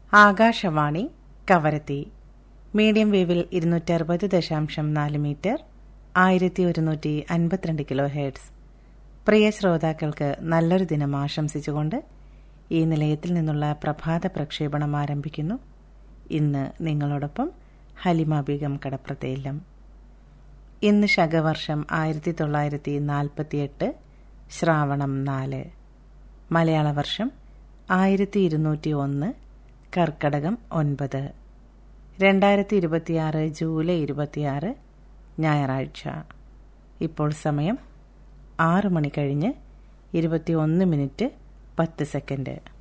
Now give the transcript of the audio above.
Akashvani Kavaratti medium വേവിൽ ഇരുന്നൂറ്റി അറുപത് ദശാംശം നാല് മീറ്റർ ആയിരത്തി ഒരുന്നൂറ്റി അൻപത്തിരണ്ട് കിലോ ഹെഡ്സ് പ്രിയ ശ്രോതാക്കൾക്ക് നല്ലൊരു ദിനം ആശംസിച്ചുകൊണ്ട് ഈ നിലയത്തിൽ നിന്നുള്ള പ്രഭാത പ്രക്ഷേപണം ആരംഭിക്കുന്നു ഇന്ന് നിങ്ങളോടൊപ്പം ഹലിമ ബീഗം കടപ്രതയില്ലം ഇന്ന് ശകവർഷം ആയിരത്തി തൊള്ളായിരത്തി നാൽപ്പത്തിയെട്ട് ശ്രാവണം നാല് മലയാള വർഷം ആയിരത്തി ഇരുന്നൂറ്റി ഒന്ന് കർക്കടകം ഒൻപത് രണ്ടായിരത്തി ഇരുപത്തിയാറ് ജൂലൈ ഇരുപത്തിയാറ് ഞായറാഴ്ച ഇപ്പോൾ സമയം ആറ് മണി കഴിഞ്ഞ് ഇരുപത്തി ഒന്ന് മിനിറ്റ് പത്ത് സെക്കൻഡ്